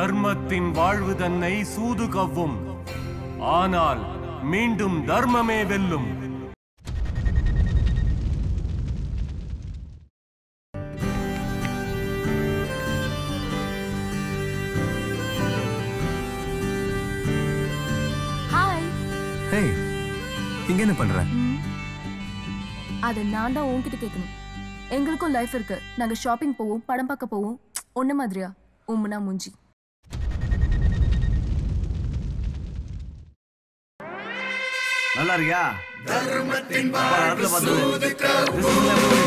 தர்மத்தின் வாழ்வு தன்னை சூது கவ்வும் ஆனால் மீண்டும் தர்மமே வெல்லும் ஹாய் ஹே இங்க என்ன பண்ற அதை நான் தான் உன்கிட்ட கேட்கணும் எங்களுக்கும் லைஃப் இருக்கு நாங்க ஷாப்பிங் போவோம் படம் பார்க்க போவோம் ஒன்ன மாதிரியா உம்முனா மூஞ்சி நல்லா இருக்கியா தர்மத்தின் வாழ்வு